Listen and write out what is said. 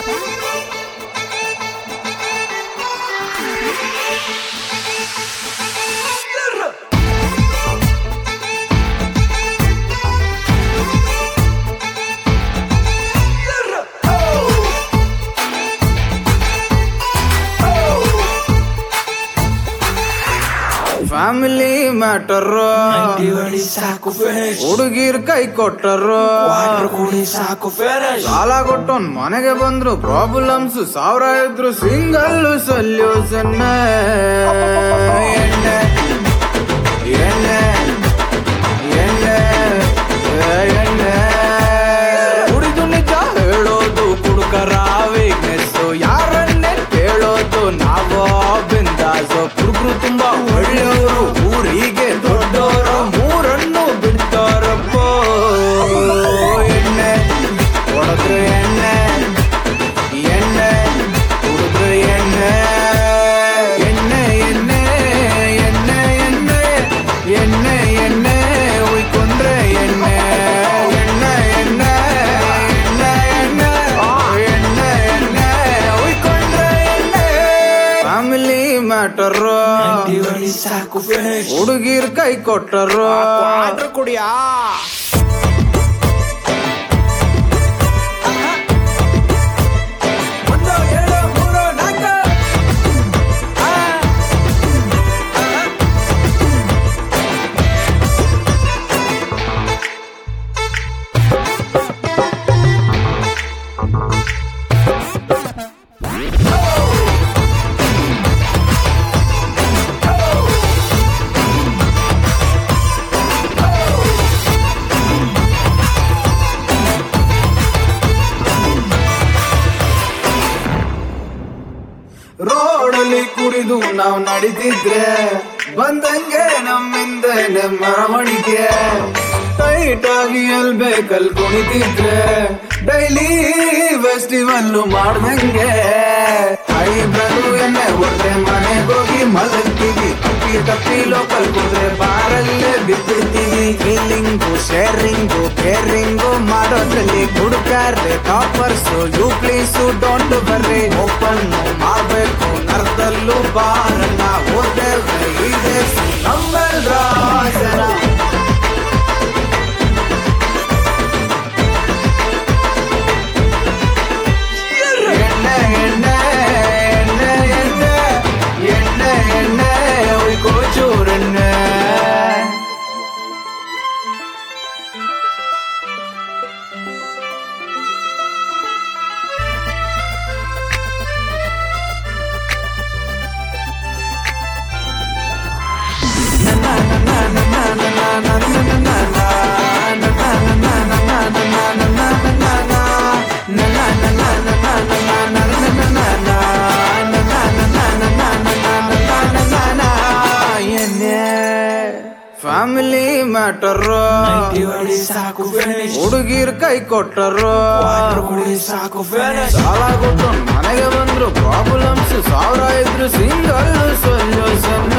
family matter ಹೊಡಿ ಸಾಕು finish ಹುಡುಗಿರ್ ಕೈ ಕೊಟ್ಟರು ವಾಟರ್ ಕುಡಿ ಸಾಕು ಫಿನಿಶ್ ಸಾಲ ಕೊಟ್ಟೊನ್ ಮನೆಗೆ ಬಂದ್ರು ಪ್ರಾಬ್ಲಮ್ಸ್ ಸಾವಿರ ಇದ್ರು ಸಿಂಗಲ್ ಸೊಲ್ಯೂಷನ್ ಎಣ್ಣೆ ಎಣ್ಣೆ ಎಣ್ಣೆ ಏ ಎಣ್ಣೆ ಕುಡಿದು ನಿಜ ಹೇಳೋದು ಕುಡುಕರ ವೀಕ್ನೆಸ್ ಯಾರನ್ನೇ ಕೇಳೋದು ನಾವು ಬಿಂದಾಸು ಕುಡುಕರು ತುಂಬಾ ಒಳ್ಳೆಯವರು ಊರಿಗೆ ದೊಡ್ಡವರು ಮೂರನ್ನು ಬಿಡ್ತಾರಪ್ಪ ಎಣ್ಣೆ ಹೊಡೆದ್ರೆ ಎಣ್ಣೆ ಎಣ್ಣೆ ಕುಡಿದ್ರೆ ಎಣ್ಣೆ ಎಣ್ಣೆ ಎಣ್ಣೆ ಎಣ್ಣೆ ಎಣ್ಣೆ ಎಣ್ಣೆ ಎಣ್ಣೆ ಉಯ್ಕೊಂಡ್ರೆ ಎಣ್ಣೆ ಎಣ್ಣೆ ಎಣ್ಣೆ ಎಣ್ಣೆ ಎಣ್ಣೆ ಎಣ್ಣೆ ಎಣ್ಣೆ ಉಯ್ಕೊಂಡ್ರೆ ಎಣ್ಣೆ ಫ್ಯಾಮಿಲಿ ಮ್ಯಾಟರ್ ಹೊಡಿ ಸಾಕು ಫಿನಿಶ್ ಹುಡುಗಿರ್ ಕೈ ಕೊಟ್ಟರು ವಾಟರ್ ಕುಡಿಯಾ ಒಂದು ಎರಡು ಮೂರು ನಾಲ್ಕು ರೋಡಲ್ಲಿ ಕುಡಿದು ನಾವು ನಡೀತಿದ್ರೆ ಬಂದಂಗೆ ನಮ್ಮಿಂದ ಮೆರವಣಿಗೆ ಟೈಟ್ ಆಗಿ ಎಲ್ ಬೇಕಲ್ ಕುಣಿತಿದ್ರೆ ಡೈಲಿ ಫೆಸ್ಟಿವಲ್ ಮಾಡ್ದಂಗೆ ಐಬ್ರದು ಎಣ್ಣೆ ಹೊಡೆದ್ರೆ ಮನೆಗೆ ಹೋಗಿ ಮಲಗ್ತೀವಿ ತಪ್ಪಿ ತಪ್ಪಿ ಲೋಕಲ್ ಕುದ್ರೆ ಬಾರಲ್ಲೇ ಬಿದ್ದಿರ್ತೀವಿ ಫೀಲಿಂಗು ಶೇರಿಂಗು ಕೇರಿಂಗು ಮಾಡೋದ್ರಲ್ಲಿ ಹುಡುಕಾರ್ರೆ ಟಾಪರ್ಸು ಯು ಪ್ಲೀಸು ಡೋಂಟ್ ಬರ್ರಿ ಓಪನ್ ಮಾಡ್ಬೇಕು ನರ್ದಲ್ಲೂ ಬಾರನ್ನ ಹೋದ್ರೆ ಇದೆ ನಮ್ಮೆಲ್ರ ಆಸನ ಎಣ್ಣೆ ಎಣ್ಣೆ ಎಣ್ಣೆ ಎಣ್ಣೆ ಎಣ್ಣೆ ಎಣ್ಣೆ ಉಯ್ಕೋ ಚೂರೆಣ್ಣೆ ಫ್ಯಾಮಿಲಿ ಮ್ಯಾಟರ್ ಹೊಡಿ ಸಾಕು ಫಿನಿಶ್ ಹುಡುಗಿರ್ ಕೈ ಕೊಟ್ಟರು ವಾಟರ್ ಕುಡಿ ಸಾಕು ಫಿನಿಶ್ ಸಾಲ ಕೊಟ್ಟು ಮನೆಗೆ ಬಂದ್ರು ಪ್ರಾಬ್ಲಮ್ಸ್ ಸಾವಿರ ಇದ್ರು ಸಿಂಗಲ್ ಸೊಲ್ಯೂಷನ್